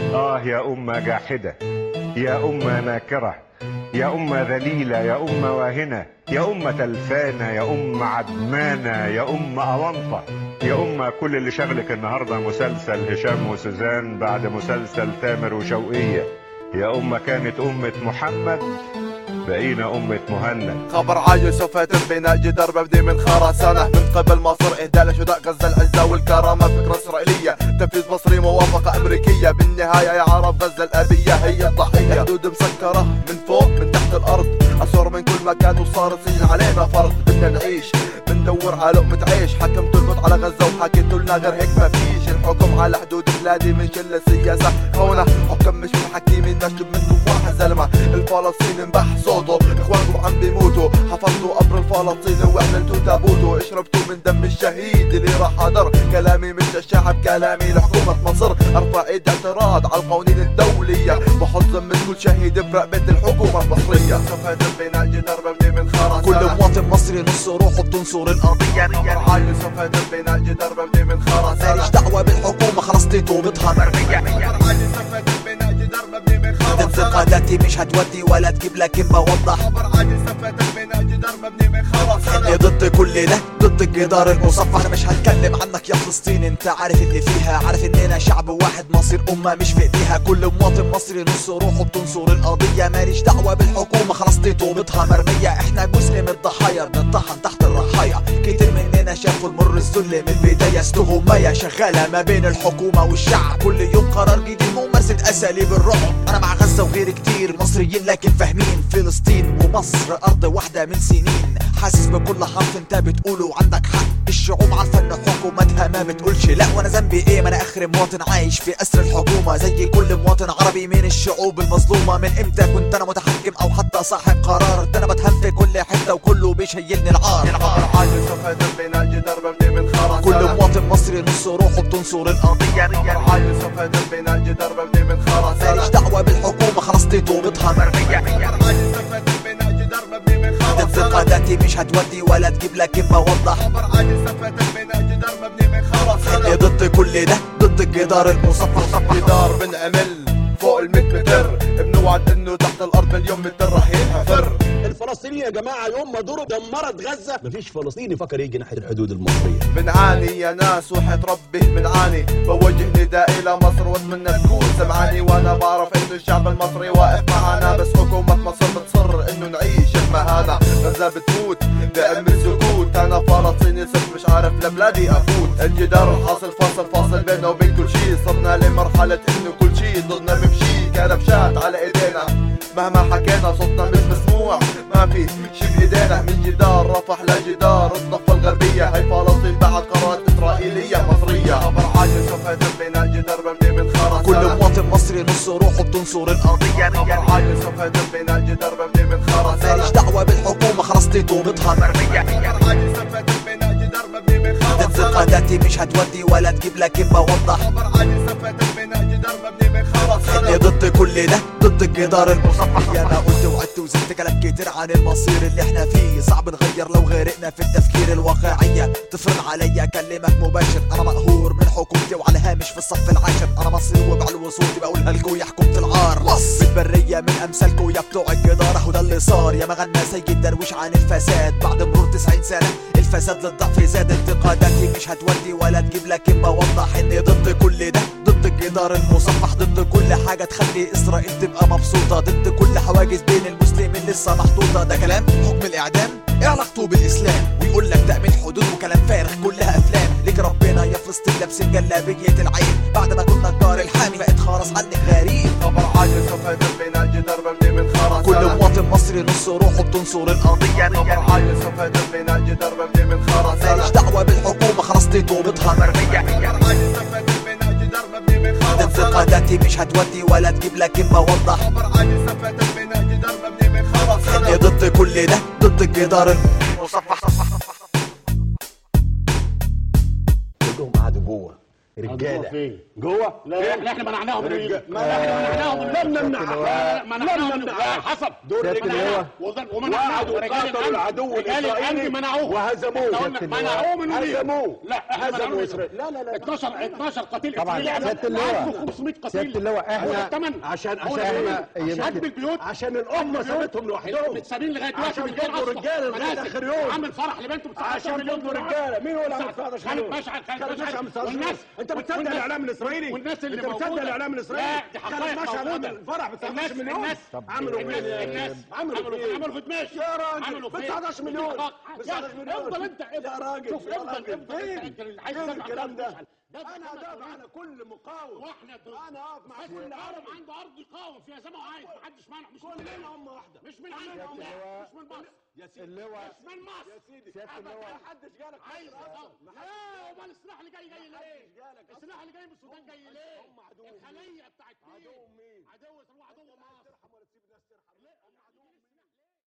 آه يا أمة جاحدة يا أمة ناكرة يا أمة ذليلة يا أمة واهنة يا أمة تلفانة يا أمة عدمانة يا أمة أونطة يا أمة كل اللي شغلك النهاردة مسلسل هشام وسوزان بعد مسلسل تامر وشوقية يا أمة كانت أمة محمد بقينا أمة مهند خبر عاجل سوف يتم بناء جدار مبني من خرسانة من قبل مصر إهداء لشهداء غزة العزة والكرامة فكرة إسرائيلية تنفيذ مصري موافقة أمريكية بالنهاية يا عرب غزة الأبية هي الضحية حدود مسكرة من فوق من تحت الأرض أسوار من كل مكان وصار السجن علينا فرض بدنا نعيش بندور على لقمة عيش حكمت الموت على غزة وحكيتوا لنا غير هيك ما فيش الحكم على حدود بلادي من شلة سياسة هنا حكم مش من حكيمين نشب منكم واحد زلمة الفلسطيني انبح صوته اخوانكم عم بيموتوا حفظتوا قبر الفلسطيني واعلنتوا تابوته اشربتوا من دم الشهيد اللي راح هدر كلامي مش الشعب كلامي لحكومة مصر ارفع ايد اعتراض على القوانين الدولية بحط ذمة كل شهيد برقبة الحكومة المصرية سوف يتم بناء جدار مبني من خرسانة كل مواطن مصري نص روحه بتنصر القضية خبر عاجل سوف يتم بناء جدار مبني من خرسانة ماليش دعوة بالحكومة خلاص دي طوبتها مرمية خبر عاجل سوف يتم بناء جدار مبني من خرسانة انتقاداتي مش هتودي ولا تجيب لك اما اوضح خبر عاجل سوف يتم بناء جدار مبني من خرسانة اني ضد كل ده ضد الجدار المصفح انا مش هتكلم عنك يا فلسطين انت عارف اللي فيها عارف اننا شعب واحد مصير امه مش في ايديها كل مواطن مصري نص روحه بتنصر القضيه ماليش دعوه بالحكومه خلاص دي طوبتها مرميه احنا جزء من الضحايا بنطحن تحت الرحايا كتير مننا شافوا المر الذل من البدايه استهمايه شغاله ما بين الحكومه والشعب كل يوم قرار جديد ممارسه اساليب الرعب انا مع غزه وغير كتير مصريين لكن فاهمين فلسطين ومصر ارض واحده من سنين حاسس بكل حرف انت بتقوله وعندك حق الشعوب عارفه ان حكومتها ما بتقولش لا وانا ذنبي ايه ما انا اخر مواطن عايش في اسر الحكومه زي كل مواطن عربي من الشعوب المظلومه من امتى كنت انا متحكم او حتى صاحب قرار ده انا بتهم في كل حته وكله بيشيلني العار خبر عاجل سوف يتم بناء جدار مبني من خرسانة كل مواطن مصري نص روحه بتنصر القضيه خبر عاجل سوف يتم بناء جدار مبني من خرسانة ماليش دعوه بالحكومه خلاص دي طوبتها مرميه خبر عاجل سوف يتم بناء جدار مبني من خرسانة انتقاداتي مش هتودي ولا تجيب لك اما اوضح خبر عاجل سوف يتم بناء جدار مبني من اني خرسانة ضد كل ده ضد الجدار المصفح جدار بنعمل فوق ال 100 متر بنوعد انه تحت الارض مليون متر رح ينحفر الفلسطينيين يا جماعه يوم ما دوروا دمرت غزه مفيش فلسطيني فكر يجي ناحيه الحدود المصريه بنعاني يا ناس وحياة ربي بنعاني بوجه نداء الى مصر واتمنى تكون سمعاني وانا بعرف انه الشعب المصري واقف معانا بس حكومة مصر بتصر انه نعيش المهانة غزة بتموت بأم السكوت انا فلسطيني صرت مش عارف لبلادي افوت الجدار الحاصل فاصل فاصل بيننا وبين كل شي صرنا لمرحلة انه كل شي ضدنا بمشي كنبشات على ايدينا مهما حكينا صوتنا مش مسموع ما في شي بايدينا من جدار رفح لجدار الضفة الغربية هي فلسطين بعد قرارات اسرائيلية مصرية خبر عاجل سوف يتم بناء جدار مبني من خرسانة كل مواطن مصري نص روحه بتنصر القضيه خبر عاجل سوف يتم بناء جدار مبني من خرسانة ماليش دعوه بالحكومه خلاص دي طوبتها مرميه خبر عاجل سوف يتم بناء جدار مبني من خرسانة انتقاداتي مش هتودي ولا تجيب لك اما اوضح خبر عاجل سوف يتم بناء جدار مبني من اني خرسانة ضد كل ده ضد الجدار المصفح يا انا قلت وعدت وزدت كلام كتير عن المصير اللي احنا فيه صعب نغير لو غرقنا في التفكير الواقعيه تفرض عليا اكلمك مباشر انا مقهور من حكومتي وعلى هامش في الصف العاشر انا مصري وبعلو صوتي بقولها لكم يا حكومه العار مصر بالبريه من امثالكم يا بتوع الجدار اهو ده اللي صار يا ما غنى سيد درويش عن الفساد بعد مرور 90 سنه الفساد للضعف زاد انتقاداتي مش هتودي ولا تجيب لك اما اوضح اني ضد كل ده ضد الجدار المصفح ضد كل حاجه تخلي اسرائيل تبقى مبسوطه ضد كل حواجز بين المسلمين لسه محطوطه ده كلام حكم الاعدام ايه علاقته بالاسلام ويقول لك تامين حدود وكلام فارغ كلها افلام ليك ربنا يا فلسطين لابس جلابيه العين بعد ما كنا الجار الحامي بقت خلاص عنك غريب خبر عاجل سوف يتم بناء جدار مبني من خرسانة كل مواطن مصري نص روحه بتنصر القضيه خبر عاجل سوف يتم بناء جدار مبني من خرسانة ماليش دعوه بالحكومه خلاص دي طوبتها مرميه خبر عاجل سوف يتم بناء جدار مبني من خرسانة انتقاداتي مش هتودي ولا تجيب لك اما اوضح خبر عاجل سوف يتم بناء جدار مبني من اني خرسانة ضد كل ده ضد الجدار المصفح كلهم قعدوا جوه رجاله فين؟ جوه لا لا احنا منعناهم من رجال- الإيد. لا احنا منعناهم من لم الإيد. نمنع لا، منعناهم لم من- نمنع لا، حسب دول منعناهم. رجال وظل- ومنعناهم وقعدوا ورجال قاتلوا الأمن- العدو رجال الإسرائيلي الامن منعوه وهزموه. احنا قلنا منعوه من الإيد. هزموه. لا احنا هزموا منعوه من إسرائيل. الإيد. لا، لا، لا. 12 12 قتيل طبعاً، إسرائيلي سيادة اللواء. 1500 قتيل سيادة اللواء، إحنا- هو ده الثمن عشان هو عشان ده إحنا- الثمن. يمكن- هدم البيوت عشان الامه سابتهم لوحدهم متسابين لغايه دلوقتي عشان من غير فضلوا أصلاً. رجاله لغايه مناسك. اخر يوم عامل فرح لبنته ب 19 عشان مليون فضلوا دولار. رجاله مين هو اللي عامل فرح خالد مليون؟ مشعل خالد خالد مشعل مشعل مصدق. والناس انت بتصدق والناس- الاعلام الاسرائيلي والناس اللي انت بتصدق موجودة. الاعلام الاسرائيلي لا دي خالد حقائق مشعل موجودة. عمل فرح ب 19 الناس مليون الناس عملوا الناس فين؟ الناس عملوا عملوا فين؟ عملوا في دمشق يا راجل عملوا ب فين؟ 19 مليون ب يا 19 مليون افضل انت يا راجل شوف يا افضل راجل افضل فين؟ انت اللي عايز فين تدافع الكلام عن ده؟ مشعل. دافع انا عن ادافع مشعل. على كل مقاوم واحنا ضد انا اقف مع بس كل العالم عربي عنده ارض يقاوم فيها زي ما هو عايز محدش مانع مش من كلنا امه واحده مش من كلنا عندك أمة واحدة. مش من مصر يا سيدي اللواء مش من مصر يا سيدي سيادة اللواء. ما حدش جالك عايز مصر أصلاً. يقاوم ما لا امال السلاح اللي جاي جاي ليه؟ جالك أصلاً. السلاح اللي جاي من السودان جاي ليه؟ هم عدو مين؟ الخليه بتاعت مين؟ عدو مين؟ عدو هو عدو مصر ترحم ولا تسيب الناس ترحم ليه؟ هم عدو